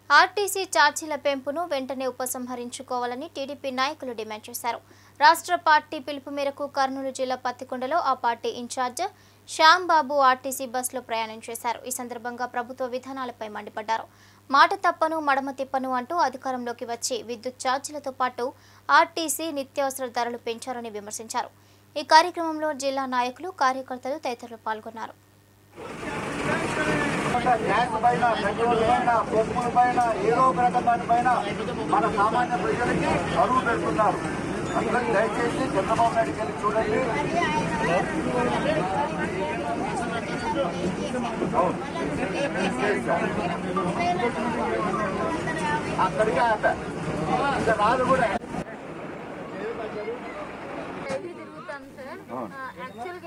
RTC ఛార్జీల పెంపును వెంటనే ఉపసంహరించుకోవాలని టీడీపీ నాయకులు డిమాండ్ చేశారు రాష్ట్ర పార్టీ పిలుపు మేరకు కర్నూలు జిల్లా పత్తికొండలో ఆ party in-charge Shyam Babu RTC బస్సులో ప్రయాణం చేశారు ఈ సందర్భంగా ప్రభుత్వ విధానాలపై మండిపడ్డారు మాట తప్పను మడమ తిప్పను అంటూ అధికారంలోకి వచ్చి విద్యుత్ ఛార్జీలతో పాటు ఆర్టీసీ నిత్యావసర ధరలు పెంచారని విమర్శించారు ఈ కార్యక్రమంలో జిల్లా నాయకులు కార్యకర్తలు తదితరులు పాల్గొన్నారు గ్యాస్ పైన పెట్రోల్ పైన పప్పుల పైన ఏదో ఒక రకం దానిపైన మన సామాన్య ప్రజలకి అరువు పెడుతున్నారు అందుకని దయచేసి చంద్రబాబు నాయుడుకి వెళ్ళి చూడండి అవును. అక్కడికే ఆపా ఇంకా రాదు కూడా డైలీ తిరుగుతాను సార్ యాక్చువల్గా